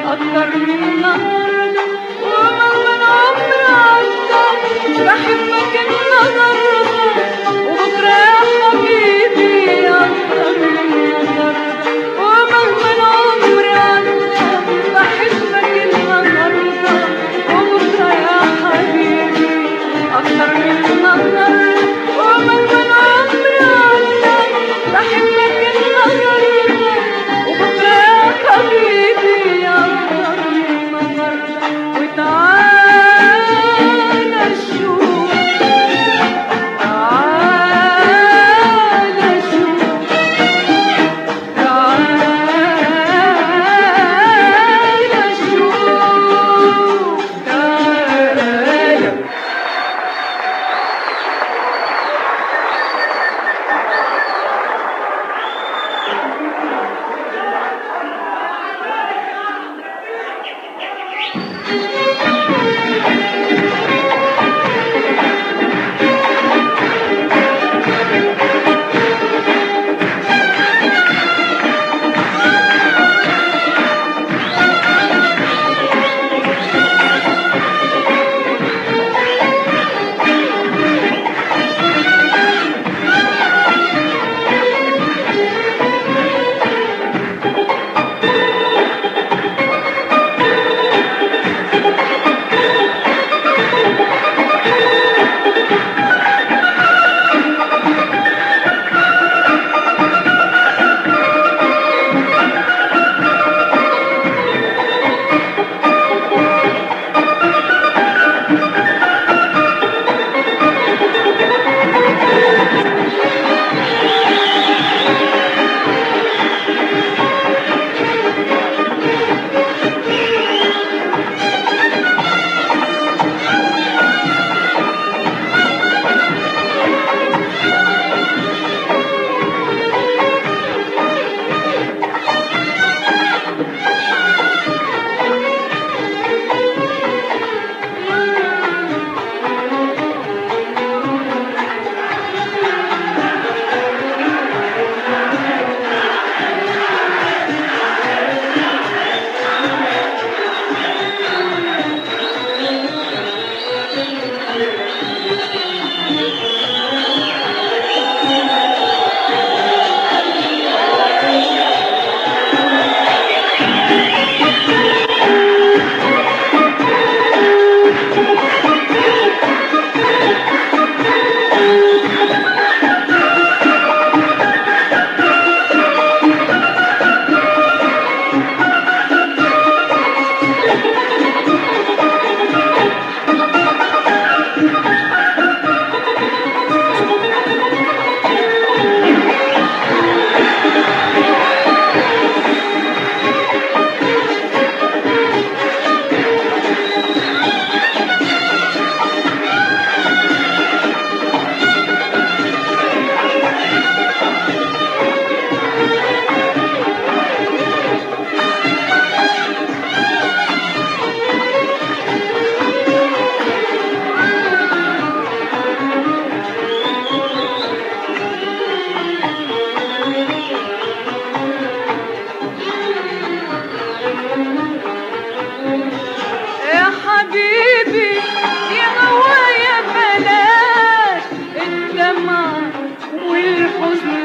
أكتر من النهاردة ومهما العمر عدى بحبك النهاردة وبكرة يا حبيبي أكتر من النهاردة ومهما العمر عدى بحبك النهاردة وبكرة يا حبيبي أكتر من النهاردة ومهما العمر عدى بحبك النهاردة وبكرة يا حبيبي أكتر من النهاردة وتعالى شوف تعالى شوف تعالى شوف تعالى يا حبيبي يا هوايا بلاش الدمع والحزن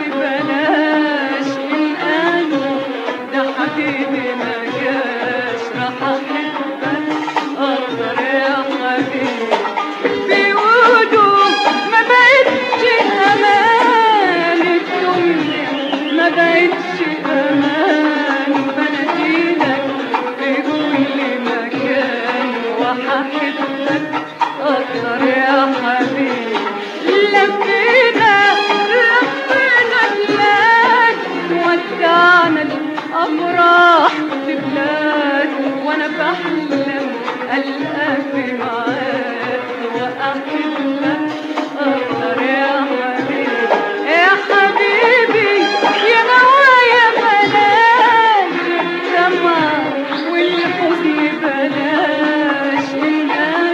بلاش القلب ده حبيبي ما جاش راح احبك اكتر يا حبيبي بيقولوا ما بقتش امان الدنيا ما بقتش امان بناديلك في كل مكان وهحبك اكتر يا حبيبي لفينا لفينا بلاد ودعنا الافراح في بلاد وانا بحلم القاك معاك واحبك اكتر يا حبيبي يا حبيبي يا نوايا بلاش الدمع والحزن بلاش الناس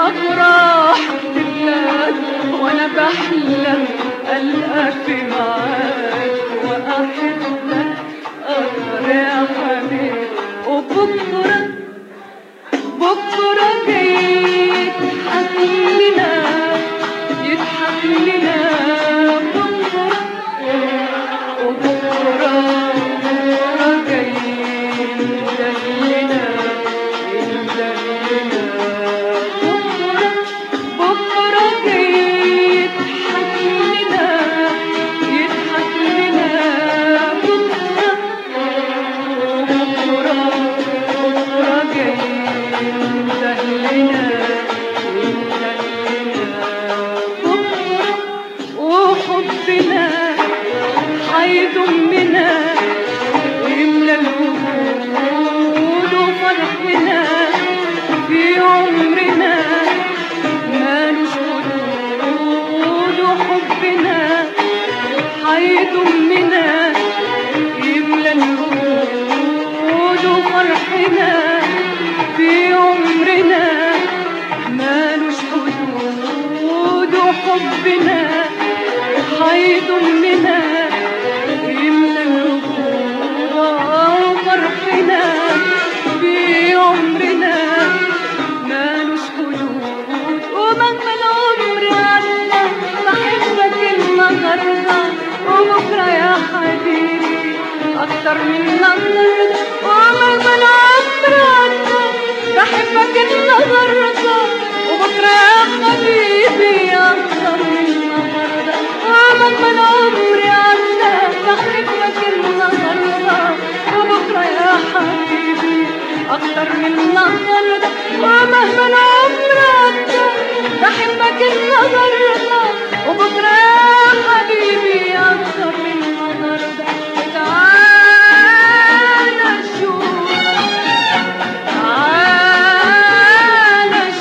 أفراح تبلاد وأنا بحلم ألقاك معاك وأحبك أكتر يا حبيبي وبكرة بكرة جاي يضحك لنا يضحك لنا بكرة وبكرة بكرة جاي يندلنا يندلنا بكرة بكرة جاي يضحك لنا يضحك لنا بكرة بكرة بكرة جاي يندلنا يندلنا بكرة وحبنا هيضمنا ويملى الوجود وفرحنا في عمرنا مالوش حدود وحبنا هيضمنا يملى الوجود وفرحنا في عمرنا مالوش حدود وحبنا هيضمنا يملى الوجود وفرحنا في عمرنا مالوش حدود ومهما العمر عدى بحبك النهارده وبكره يا حبيبي اكتر من النهارده ومهما العمر عدى بحبك النهارده وبكره يا حبيبي اكتر من النهارده ومهما العمر عدى بحبك النهارده وبكره يا حبيبي اكتر من النهارده ومهما العمر عدى بحبك النهارده وبكره يا حبيبي اكتر من النهارده تعالى شوف تعالى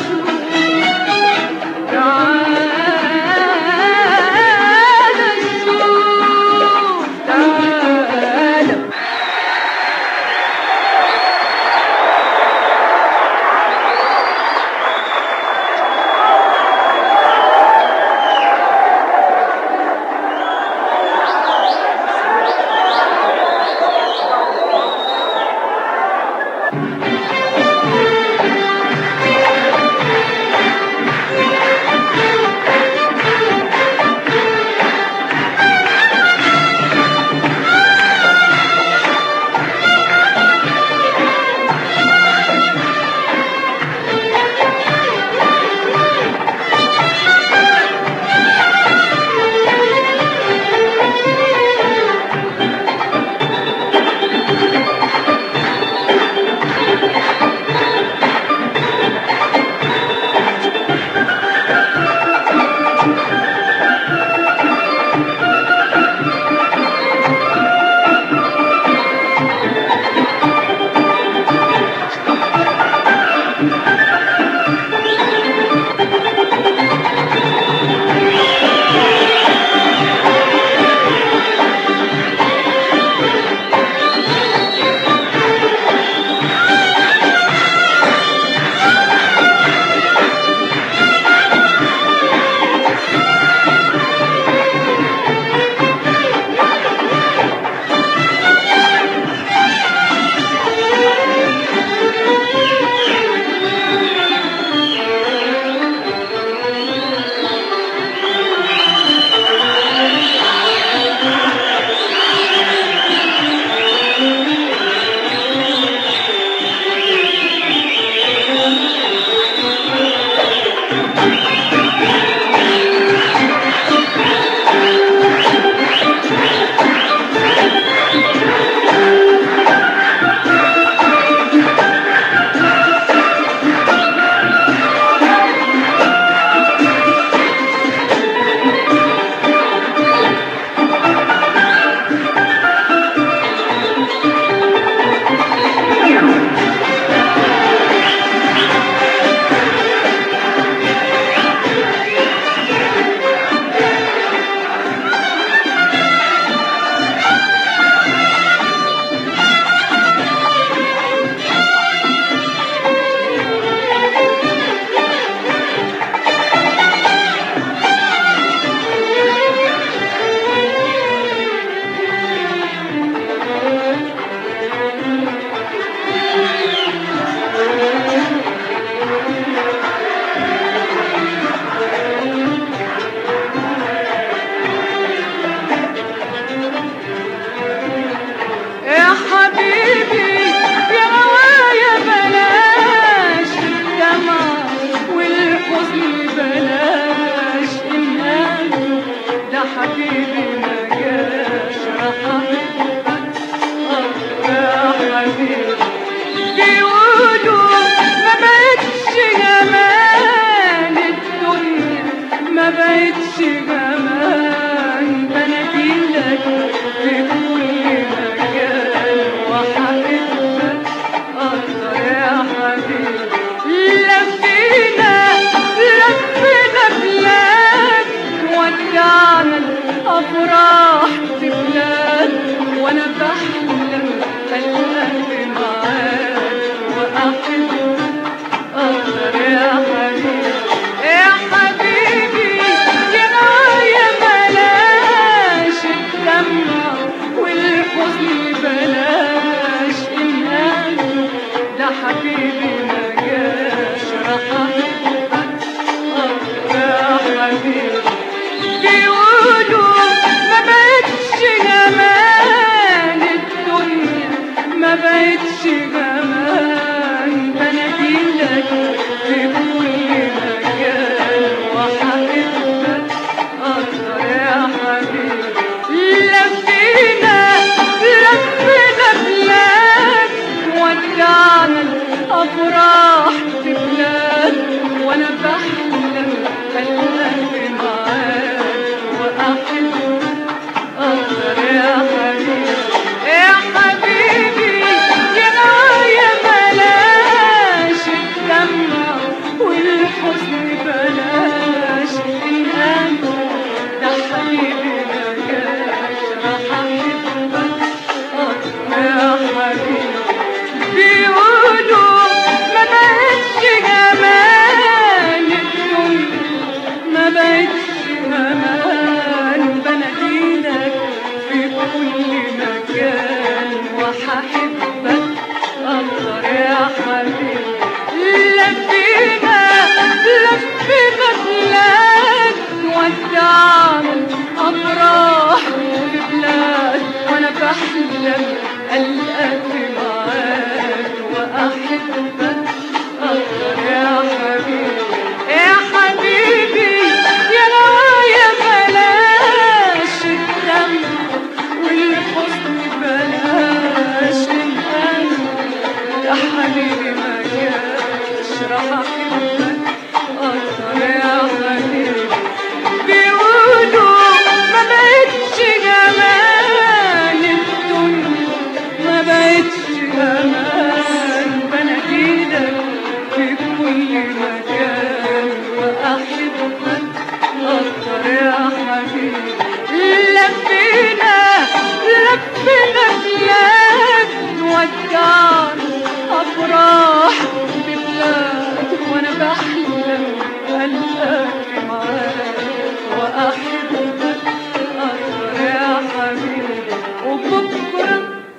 بحلم ألقاك معاك وأحبك أكتر يا حبيبي يا حبيبي يا نوايا بلاش الدم والحزن بلاش القلب يا حبيبي ما جاش راح أحبك أكتر يا حبيبي بيقولوا ما بقتش جمال الدنيا ما بقتش أمان بناديلك في كل مكان وأحبك أكتر يا حبيبي لفينا لفينا بلاد ودعنا أفراح ببلاد وأنا بحلم ألقاك معاك وأحبك أكتر يا حبيبي وبكرة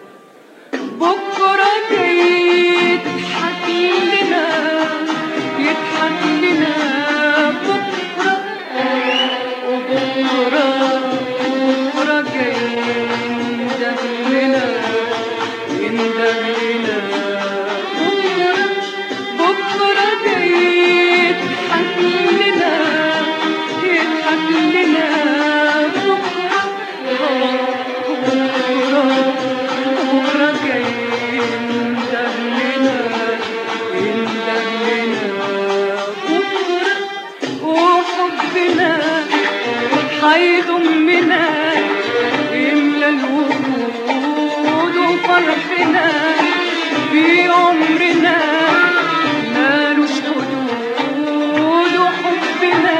بكرة جاي يضحك لنا يضحك لنا بكرة وبكرة بكرة جاي يندم لنا يندم لنا بكرة بكرة جاي يضحك لنا يضحك لنا بكرة بكرة بكرة جاي يندم لنا يندم لنا بكرة وحبنا هيضمنا يملى الوجود وفرحنا في عمرنا مالوش حدود وحبنا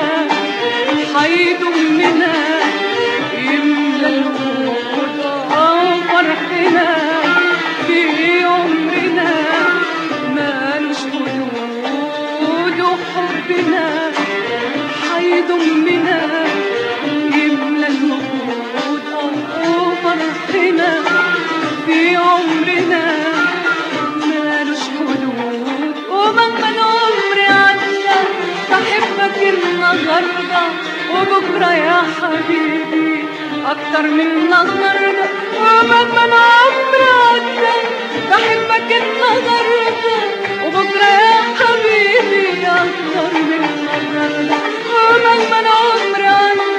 هيضمنا يملى الوجود وفرحنا في عمرنا مالوش حدود وحبنا هيضمنا يملى الوجود وفرحنا في عمرنا مالوش حدود ومهما العمر عدى بحبك النهارده وبكره يا حبيبي اكتر من النهارده ومهما العمر عدى بحبك النهارده وبكره يا حبيبي اكتر من النهارده ومهما العمر عدى